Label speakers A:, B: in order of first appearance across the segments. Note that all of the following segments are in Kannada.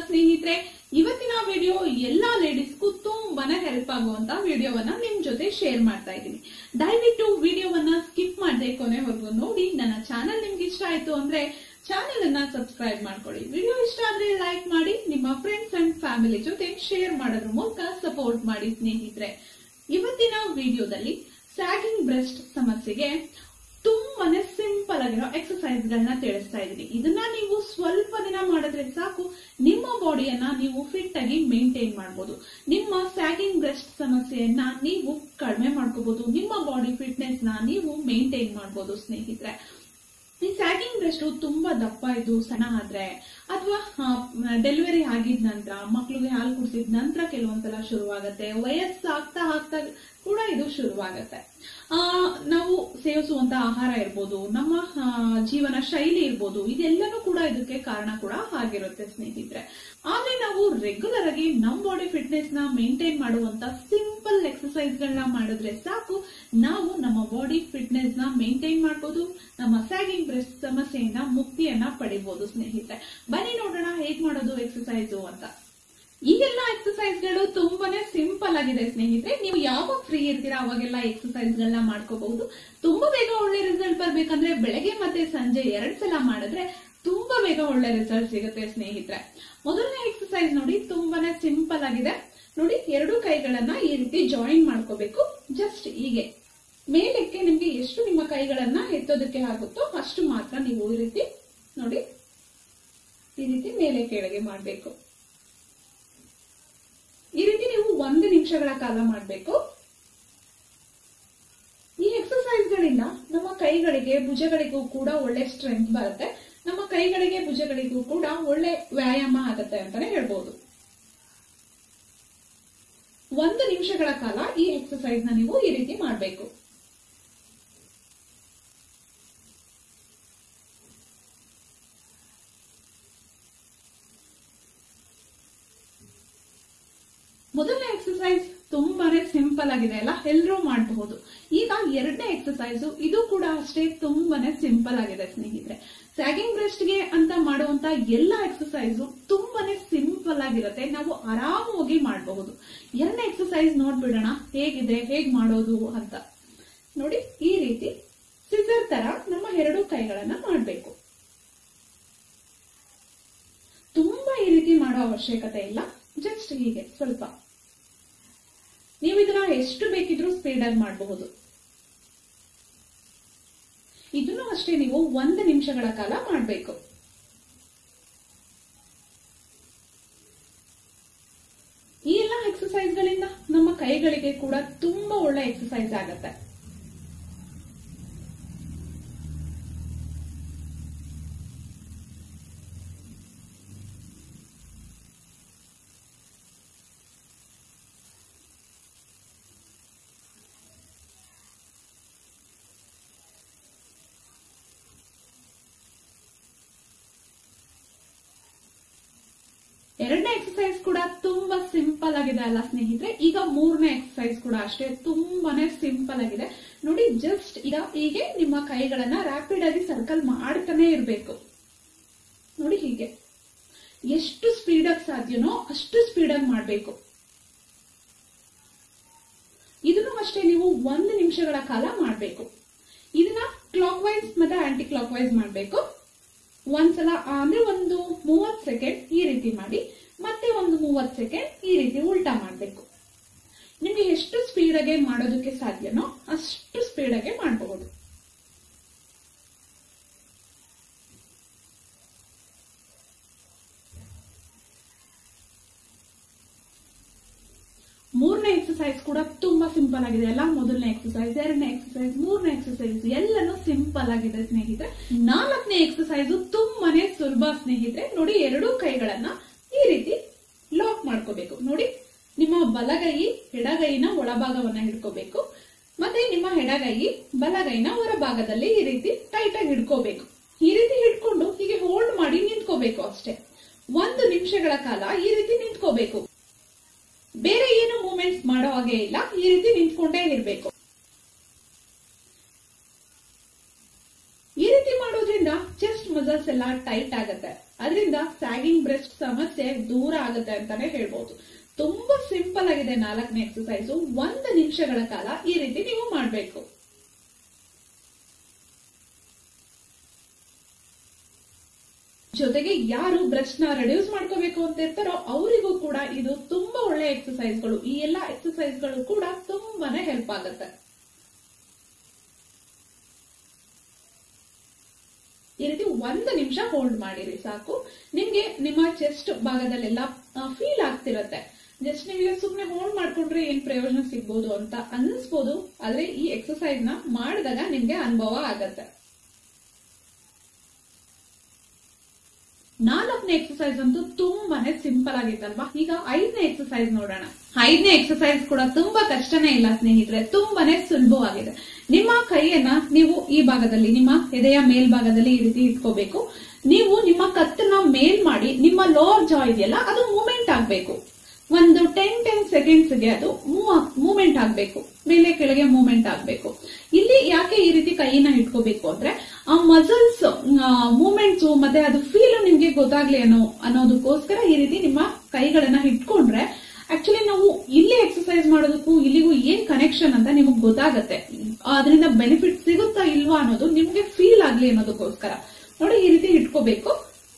A: ಸ್ನೇಹಿತರೆ ಇವತ್ತಿನ ವಿಡಿಯೋ ಎಲ್ಲಾ ಲೇಡೀಸ್ಗೂ ತುಂಬಾನೇ ಹೆಲ್ಪ್ ಆಗುವಂತ ವಿಡಿಯೋವನ್ನ ನಿಮ್ ಜೊತೆ ಶೇರ್ ಮಾಡ್ತಾ ಇದ್ದೀನಿ ದಯವಿಟ್ಟು ವಿಡಿಯೋವನ್ನ ಸ್ಕಿಪ್ ಮಾಡದೆ ಕೊನೆವರೆಗೂ ನೋಡಿ ನನ್ನ ಚಾನೆಲ್ ನಿಮ್ಗೆ ಇಷ್ಟ ಆಯ್ತು ಅಂದ್ರೆ ಚಾನೆಲ್ ಅನ್ನ ಸಬ್ಸ್ಕ್ರೈಬ್ ಮಾಡ್ಕೊಳ್ಳಿ ವಿಡಿಯೋ ಇಷ್ಟ ಆದ್ರೆ ಲೈಕ್ ಮಾಡಿ ನಿಮ್ಮ ಫ್ರೆಂಡ್ಸ್ ಅಂಡ್ ಫ್ಯಾಮಿಲಿ ಜೊತೆ ಶೇರ್ ಮಾಡೋದ್ರ ಮೂಲಕ ಸಪೋರ್ಟ್ ಮಾಡಿ ಸ್ನೇಹಿತರೆ ಇವತ್ತಿನ ವಿಡಿಯೋದಲ್ಲಿ ಸ್ಯಾಗಿಂಗ್ ಬ್ರೆಸ್ಟ್ ಸಮಸ್ಯೆಗೆ ತುಂಬಾನೇ ಸಿಂಪಲ್ ಆಗಿರೋ ಎಕ್ಸರ್ಸೈಸ್ ಗಳನ್ನ ತಿಳಿಸ್ತಾ ಇದ್ದೀನಿ ಇದನ್ನ ನೀವು ಸ್ವಲ್ಪ ದಿನ ಮಾಡಿದ್ರೆ ಸಾಕು ನಿಮ್ಮ ಬಾಡಿಯನ್ನ ನೀವು ಫಿಟ್ ಆಗಿ ಮೇಂಟೈನ್ ಮಾಡಬಹುದು ನಿಮ್ಮ ಸ್ಯಾಗಿಂಗ್ ಬ್ರೆಸ್ಟ್ ಸಮಸ್ಯೆಯನ್ನ ನೀವು ಕಡಿಮೆ ಮಾಡ್ಕೋಬಹುದು ನಿಮ್ಮ ಬಾಡಿ ಫಿಟ್ನೆಸ್ ನ ನೀವು ಮೇಂಟೈನ್ ಮಾಡಬಹುದು ಸ್ನೇಹಿತರೆ ಈ ಸ್ಯಾಗಿಂಗ್ ಬ್ರೆಸ್ಟ್ ತುಂಬಾ ದಪ್ಪ ಇದು ಸಣ್ಣ ಆದ್ರೆ ಅಥವಾ ಡೆಲಿವರಿ ಆಗಿದ ನಂತರ ಮಕ್ಳಿಗೆ ಹಾಲು ಕುಡಿಸಿದ ನಂತರ ಕೆಲವೊಂದ್ಸಲ ಶುರುವಾಗತ್ತೆ ವಯಸ್ಸಾಗ್ತಾ ಆಗ್ತಾ ಕೂಡ ಇದು ಶುರುವಾಗತ್ತೆ ಆ ನಾವು ಸೇವಿಸುವಂತ ಆಹಾರ ಇರ್ಬೋದು ನಮ್ಮ ಆ, ಜೀವನ ಶೈಲಿ ಇರ್ಬೋದು ಇದೆಲ್ಲನೂ ಕೂಡ ಇದಕ್ಕೆ ಕಾರಣ ಕೂಡ ಆಗಿರುತ್ತೆ ಸ್ನೇಹಿತರೆ ಆದ್ರೆ ನಾವು ರೆಗ್ಯುಲರ್ ಆಗಿ ನಮ್ ಬಾಡಿ ಫಿಟ್ನೆಸ್ ನ ಮೇಂಟೈನ್ ಮಾಡುವಂತ ಸಿಂಪಲ್ ಎಕ್ಸರ್ಸೈಸ್ ಗಳನ್ನ ಮಾಡಿದ್ರೆ ಸಾಕು ನಾವು ನಮ್ಮ ಬಾಡಿ ಫಿಟ್ನೆಸ್ ನ ಮೇಂಟೈನ್ ಮಾಡಬಹುದು ನಮ್ಮ ಸ್ಯಾಗಿಂಗ್ ಬ್ರೆಸ್ಟ್ ಸಮಸ್ಯೆಯಿಂದ ಮುಕ್ತಿಯನ್ನ ಪಡಿಬಹುದು ಸ್ನೇಹಿತರೆ ಬನ್ನಿ ನೋಡೋಣ ಹೇಗ್ ಮಾಡೋದು ಎಕ್ಸರ್ಸೈಸ್ ಅಂತ ಈಗೆಲ್ಲ ಎಕ್ಸರ್ಸೈಸ್ ಗಳು ತುಂಬಾನೇ ಸಿಂಪಲ್ ಆಗಿದೆ ಸ್ನೇಹಿತರೆ ನೀವು ಯಾವಾಗ ಫ್ರೀ ಇರ್ತೀರಾ ಅವಾಗೆಲ್ಲ ಎಕ್ಸರ್ಸೈಸ್ ಗಳನ್ನ ಮಾಡ್ಕೋಬಹುದು ತುಂಬಾ ಬೇಗ ಒಳ್ಳೆ ರಿಸಲ್ಟ್ ಬರ್ಬೇಕಂದ್ರೆ ಬೆಳಗ್ಗೆ ಮತ್ತೆ ಸಂಜೆ ಎರಡ್ ಸಲ ಮಾಡಿದ್ರೆ ತುಂಬಾ ಬೇಗ ಒಳ್ಳೆ ರಿಸಲ್ಟ್ ಸಿಗುತ್ತೆ ಸ್ನೇಹಿತರೆ ಮೊದಲನೇ ಎಕ್ಸರ್ಸೈಸ್ ನೋಡಿ ತುಂಬಾನೇ ಸಿಂಪಲ್ ಆಗಿದೆ ನೋಡಿ ಎರಡು ಕೈಗಳನ್ನ ಈ ರೀತಿ ಜಾಯಿನ್ ಮಾಡ್ಕೋಬೇಕು ಜಸ್ಟ್ ಹೀಗೆ ಮೇಲಕ್ಕೆ ನಿಮ್ಗೆ ಎಷ್ಟು ನಿಮ್ಮ ಕೈಗಳನ್ನ ಎತ್ತೋದಕ್ಕೆ ಆಗುತ್ತೋ ಅಷ್ಟು ಮಾತ್ರ ನೀವು ಈ ರೀತಿ ನೋಡಿ ಈ ರೀತಿ ಮೇಲೆ ಕೆಳಗೆ ಮಾಡಬೇಕು ಈ ರೀತಿ ನೀವು ಒಂದು ನಿಮಿಷಗಳ ಕಾಲ ಮಾಡಬೇಕು ಈ ಎಕ್ಸರ್ಸೈಸ್ ಗಳಿಂದ ನಮ್ಮ ಕೈಗಳಿಗೆ ಭುಜಗಳಿಗೂ ಕೂಡ ಒಳ್ಳೆ ಸ್ಟ್ರೆಂತ್ ಬರುತ್ತೆ ನಮ್ಮ ಕೈಗಳಿಗೆ ಭುಜಗಳಿಗೂ ಕೂಡ ಒಳ್ಳೆ ವ್ಯಾಯಾಮ ಆಗುತ್ತೆ ಅಂತಾನೆ ಹೇಳ್ಬೋದು ಒಂದು ನಿಮಿಷಗಳ ಕಾಲ ಈ ಎಕ್ಸರ್ಸೈಸ್ ನ ನೀವು ಈ ರೀತಿ ಮಾಡಬೇಕು ಮೊದಲನೇ ಎಕ್ಸರ್ಸೈಸ್ ತುಂಬಾನೇ ಸಿಂಪಲ್ ಆಗಿದೆ ಅಲ್ಲ ಎಲ್ಲರೂ ಮಾಡಬಹುದು ಈಗ ಎರಡನೇ ಎಕ್ಸರ್ಸೈಸ್ ಇದು ಕೂಡ ಅಷ್ಟೇ ತುಂಬಾನೇ ಸಿಂಪಲ್ ಆಗಿದೆ ಸ್ನೇಹಿತರೆ ಸ್ಯಾಗಿಂಗ್ ಬ್ರೆಸ್ಟ್ ಗೆ ಅಂತ ಮಾಡುವಂತ ಎಲ್ಲ ಎಕ್ಸರ್ಸೈಸ್ ತುಂಬಾನೇ ಸಿಂಪಲ್ ಆಗಿರುತ್ತೆ ನಾವು ಆರಾಮವಾಗಿ ಮಾಡಬಹುದು ಎರಡನೇ ಎಕ್ಸರ್ಸೈಸ್ ನೋಡ್ಬಿಡೋಣ ಹೇಗಿದೆ ಹೇಗ್ ಮಾಡೋದು ಅಂತ ನೋಡಿ ಈ ರೀತಿ ಸಿಸರ್ ತರ ನಮ್ಮ ಎರಡು ಕೈಗಳನ್ನ ಮಾಡಬೇಕು ತುಂಬಾ ಈ ರೀತಿ ಮಾಡೋ ಅವಶ್ಯಕತೆ ಇಲ್ಲ ಜಸ್ಟ್ ಹೀಗೆ ಸ್ವಲ್ಪ ನೀವು ಇದನ್ನ ಎಷ್ಟು ಬೇಕಿದ್ರೂ ಸ್ಪೀಡ್ ಆಗಿ ಮಾಡಬಹುದು ಇದನ್ನು ಅಷ್ಟೇ ನೀವು ಒಂದು ನಿಮಿಷಗಳ ಕಾಲ ಮಾಡಬೇಕು ಈ ಎಲ್ಲ ಎಕ್ಸರ್ಸೈಸ್ ಗಳಿಂದ ನಮ್ಮ ಕೈಗಳಿಗೆ ಕೂಡ ತುಂಬಾ ಒಳ್ಳೆ ಎಕ್ಸರ್ಸೈಸ್ ಆಗತ್ತೆ ಎರಡನೇ ಎಕ್ಸರ್ಸೈಸ್ ಕೂಡ ತುಂಬಾ ಸಿಂಪಲ್ ಆಗಿದೆ ಅಲ್ಲ ಸ್ನೇಹಿತರೆ ಈಗ ಮೂರನೇ ಎಕ್ಸರ್ಸೈಸ್ ಕೂಡ ಅಷ್ಟೇ ತುಂಬಾನೇ ಸಿಂಪಲ್ ಆಗಿದೆ ನೋಡಿ ಜಸ್ಟ್ ಈಗ ಹೀಗೆ ನಿಮ್ಮ ಕೈಗಳನ್ನ ರ್ಯಾಪಿಡ್ ಆಗಿ ಸರ್ಕಲ್ ಮಾಡ್ತಾನೆ ಇರಬೇಕು ನೋಡಿ ಹೀಗೆ ಎಷ್ಟು ಸ್ಪೀಡ್ ಆಗಿ ಸಾಧ್ಯನೋ ಅಷ್ಟು ಸ್ಪೀಡ್ ಆಗಿ ಮಾಡಬೇಕು ಇದನ್ನು ಅಷ್ಟೇ ನೀವು ಒಂದು ನಿಮಿಷಗಳ ಕಾಲ ಮಾಡಬೇಕು ಇದನ್ನ ಕ್ಲಾಕ್ ವೈಸ್ ಮತ್ತೆ ಆಂಟಿ ಕ್ಲಾಕ್ ವೈಸ್ ಮಾಡಬೇಕು ಒಂದ್ಸಲ ಅಂದ್ರೆ ಒಂದು ಮೂವತ್ ಸೆಕೆಂಡ್ ಈ ರೀತಿ ಮಾಡಿ ಮತ್ತೆ ಒಂದು ಮೂವತ್ ಸೆಕೆಂಡ್ ಈ ರೀತಿ ಉಲ್ಟಾ ಮಾಡಬೇಕು ನಿಮ್ಗೆ ಎಷ್ಟು ಸ್ಪೀಡಾಗೆ ಮಾಡೋದಕ್ಕೆ ಸಾಧ್ಯನೋ ಅಷ್ಟು ಸ್ಪೀಡಾಗೆ ಮಾಡಬಹುದು ಮೂರನೇ ಎಕ್ಸರ್ಸೈಸ್ ಕೂಡ ತುಂಬಾ ಸಿಂಪಲ್ ಆಗಿದೆ ಅಲ್ಲ ಮೊದಲನೇ ಎಕ್ಸರ್ಸೈಸ್ ಎರಡನೇ ಎಕ್ಸರ್ಸೈಸ್ ಮೂರನೇ ಎಕ್ಸರ್ಸೈಸ್ ಎಲ್ಲನೂ ಸಿಂಪಲ್ ಆಗಿದೆ ಸ್ನೇಹಿತರೆ ನಾಲ್ಕನೇ ಎಕ್ಸರ್ಸೈಸ್ ತುಂಬಾನೇ ಸುಲಭ ಸ್ನೇಹಿತರೆ ನೋಡಿ ಎರಡೂ ಕೈಗಳನ್ನ ಈ ರೀತಿ ಲಾಕ್ ಮಾಡ್ಕೋಬೇಕು ನೋಡಿ ನಿಮ್ಮ ಬಲಗೈ ಎಡಗೈನ ಒಳಭಾಗವನ್ನ ಹಿಡ್ಕೋಬೇಕು ಮತ್ತೆ ನಿಮ್ಮ ಎಡಗೈ ಬಲಗೈನ ಹೊರಭಾಗದಲ್ಲಿ ಈ ರೀತಿ ಟೈಟ್ ಆಗಿ ಹಿಡ್ಕೋಬೇಕು ಈ ರೀತಿ ಹಿಡ್ಕೊಂಡು ಹೀಗೆ ಹೋಲ್ಡ್ ಮಾಡಿ ನಿಂತ್ಕೋಬೇಕು ಅಷ್ಟೇ ಒಂದು ನಿಮಿಷಗಳ ಕಾಲ ಈ ರೀತಿ ನಿಂತ್ಕೋಬೇಕು ಬೇರೆ ಏನು ಮೂವ್ಮೆಂಟ್ಸ್ ಮಾಡೋ ಹಾಗೆ ಇಲ್ಲ ಈ ರೀತಿ ನಿಂತ್ಕೊಂಡೇ ಇರಬೇಕು ಈ ರೀತಿ ಮಾಡೋದ್ರಿಂದ ಚೆಸ್ಟ್ ಮಸಲ್ಸ್ ಮಸಲ್ಸ್ ಎಲ್ಲ ಟೈಟ್ ಆಗುತ್ತೆ ಅದರಿಂದ ಸ್ಯಾಗಿಂಗ್ ಬ್ರೆಸ್ಟ್ ಸಮಸ್ಯೆ ದೂರ ಆಗುತ್ತೆ ಅಂತಾನೆ ಹೇಳ್ಬೋದು ತುಂಬಾ ಸಿಂಪಲ್ ಆಗಿದೆ ನಾಲ್ಕನೇ ಎಕ್ಸಸೈಸ್ ಒಂದು ನಿಮಿಷಗಳ ಕಾಲ ಈ ರೀತಿ ನೀವು ಮಾಡಬೇಕು ಜೊತೆಗೆ ಯಾರು ಬ್ರೆಸ್ಟ್ ನ ರೆಡ್ಯೂಸ್ ಮಾಡ್ಕೋಬೇಕು ಅಂತ ಇರ್ತಾರೋ ಅವರಿಗೂ ಕೂಡ ಇದು ತುಂಬಾ ಒಳ್ಳೆ ಎಕ್ಸಸೈಸ್ಗಳು ಈ ಎಲ್ಲಾ ಎಕ್ಸಸೈಸ್ಗಳು ಕೂಡ ತುಂಬಾನೇ ಹೆಲ್ಪ್ ಆಗುತ್ತೆ ಈ ರೀತಿ ಒಂದು ನಿಮಿಷ ಹೋಲ್ಡ್ ಮಾಡಿರಿ ಸಾಕು ನಿಮ್ಗೆ ನಿಮ್ಮ ಚೆಸ್ಟ್ ಭಾಗದಲ್ಲೆಲ್ಲ ಫೀಲ್ ಆಗ್ತಿರತ್ತೆ ಜಸ್ಟ್ ನೀವು ಸುಮ್ನೆ ಹೋಲ್ಡ್ ಮಾಡ್ಕೊಂಡ್ರೆ ಏನ್ ಪ್ರಯೋಜನ ಸಿಗ್ಬೋದು ಅಂತ ಅನ್ಸ್ಬೋದು ಆದ್ರೆ ಈ ಎಕ್ಸಸೈಸ್ ನ ಮಾಡಿದಾಗ ನಿಮ್ಗೆ ಅನುಭವ ಆಗತ್ತೆ ನಾಲ್ಕನೇ ಎಕ್ಸಸೈಸ್ ಅಂತೂ ತುಂಬಾನೇ ಸಿಂಪಲ್ ಆಗಿತ್ತಲ್ವಾ ಈಗ ಐದನೇ ಎಕ್ಸಸೈಸ್ ನೋಡೋಣ ಐದನೇ ಎಕ್ಸಸೈಸ್ ಕೂಡ ತುಂಬಾ ಕಷ್ಟನೇ ಇಲ್ಲ ಸ್ನೇಹಿತರೆ ತುಂಬಾನೇ ಸುಲಭವಾಗಿದೆ ನಿಮ್ಮ ಕೈಯನ್ನ ನೀವು ಈ ಭಾಗದಲ್ಲಿ ನಿಮ್ಮ ಎದೆಯ ಮೇಲ್ಭಾಗದಲ್ಲಿ ಈ ರೀತಿ ಇಟ್ಕೋಬೇಕು ನೀವು ನಿಮ್ಮ ಕತ್ತನ್ನ ಮೇಲ್ ಮಾಡಿ ನಿಮ್ಮ ಲೋವರ್ ಜಾ ಇದೆಯಲ್ಲ ಅದು ಮೂವ್ಮೆಂಟ್ ಆಗ್ಬೇಕು ಒಂದು ಟೆನ್ ಟೆನ್ ಸೆಕೆಂಡ್ಸ್ ಗೆ ಅದು ಮೂವ್ಮೆಂಟ್ ಆಗ್ಬೇಕು ಮೇಲೆ ಕೆಳಗೆ ಮೂವ್ಮೆಂಟ್ ಆಗ್ಬೇಕು ಇಲ್ಲಿ ಯಾಕೆ ಈ ರೀತಿ ಕೈಯನ್ನ ಇಟ್ಕೋಬೇಕು ಅಂದ್ರೆ ಆ ಮಸಲ್ಸ್ ಮೂವ್ಮೆಂಟ್ಸ್ ಮತ್ತೆ ಅದು ಫೀಲ್ ನಿಮ್ಗೆ ಗೊತ್ತಾಗ್ಲಿ ಅನ್ನೋ ಅನ್ನೋದಕ್ಕೋಸ್ಕರ ಈ ರೀತಿ ನಿಮ್ಮ ಕೈಗಳನ್ನ ಇಟ್ಕೊಂಡ್ರೆ ಆಕ್ಚುಲಿ ನಾವು ಇಲ್ಲಿ ಎಕ್ಸರ್ಸೈಸ್ ಮಾಡೋದಕ್ಕೂ ಇಲ್ಲಿಗೂ ಏನ್ ಕನೆಕ್ಷನ್ ಅಂತ ನಿಮಗೆ ಗೊತ್ತಾಗತ್ತೆ ಅದರಿಂದ ಬೆನಿಫಿಟ್ ಸಿಗುತ್ತಾ ಇಲ್ವಾ ಅನ್ನೋದು ನಿಮ್ಗೆ ಫೀಲ್ ಆಗ್ಲಿ ಅನ್ನೋದಕ್ಕೋಸ್ಕರ ನೋಡಿ ಈ ರೀತಿ ಇಟ್ಕೋಬೇಕು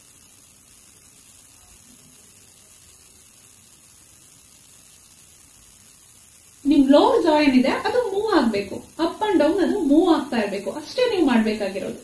A: ನಿಮ್ ಲೋವರ್ ಜಾ ಏನಿದೆ ಅದು ಮೂವ್ ಆಗ್ಬೇಕು ಅಪ್ ಅಂಡ್ ಡೌನ್ ಅದು ಮೂವ್ ಆಗ್ತಾ ಇರ್ಬೇಕು ಅಷ್ಟೇ ನೀವು ಮಾಡ್ಬೇಕಾಗಿರೋದು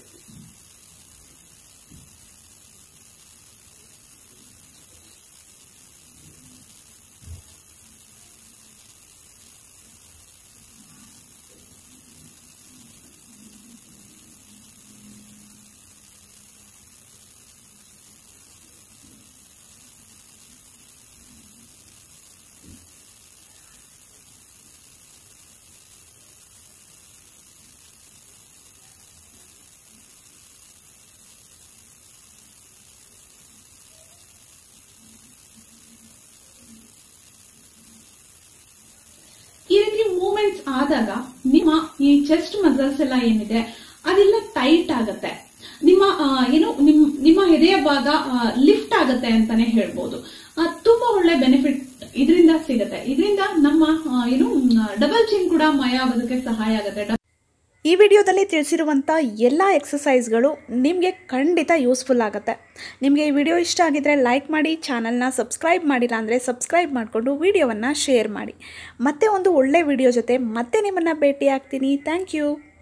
A: ಈ ರೀತಿ ಮೂವ್ಮೆಂಟ್ಸ್ ಆದಾಗ ನಿಮ್ಮ ಈ ಚೆಸ್ಟ್ ಮಸಲ್ಸ್ ಎಲ್ಲ ಏನಿದೆ ಅದೆಲ್ಲ ಟೈಟ್ ಆಗತ್ತೆ ನಿಮ್ಮ ಆ, ಏನು ನಿಮ್ ನಿಮ್ಮ ಎದೆಯ ಭಾಗ ಲಿಫ್ಟ್ ಆಗತ್ತೆ ಅಂತಾನೆ ಹೇಳ್ಬೋದು ಆ, ತುಂಬಾ ಒಳ್ಳೆ ಬೆನಿಫಿಟ್ ಇದರಿಂದ ಸಿಗತ್ತೆ ಇದರಿಂದ ನಮ್ಮ ಆ, ಏನು ಡಬಲ್ ಚಿನ್ ಕೂಡ ಮಯ ಆಗೋದಕ್ಕೆ ಸಹಾಯ ಆಗುತ್ತೆ
B: ಈ ವಿಡಿಯೋದಲ್ಲಿ ತಿಳಿಸಿರುವಂಥ ಎಲ್ಲ ಎಕ್ಸಸೈಸ್ಗಳು ನಿಮಗೆ ಖಂಡಿತ ಯೂಸ್ಫುಲ್ ಆಗುತ್ತೆ ನಿಮಗೆ ಈ ವಿಡಿಯೋ ಇಷ್ಟ ಆಗಿದ್ರೆ ಲೈಕ್ ಮಾಡಿ ಚಾನಲ್ನ ಸಬ್ಸ್ಕ್ರೈಬ್ ಮಾಡಿಲ್ಲ ಅಂದರೆ ಸಬ್ಸ್ಕ್ರೈಬ್ ಮಾಡಿಕೊಂಡು ವಿಡಿಯೋವನ್ನು ಶೇರ್ ಮಾಡಿ ಮತ್ತೆ ಒಂದು ಒಳ್ಳೆ ವಿಡಿಯೋ ಜೊತೆ ಮತ್ತೆ ನಿಮ್ಮನ್ನು ಭೇಟಿ ಆಗ್ತೀನಿ ಥ್ಯಾಂಕ್ ಯು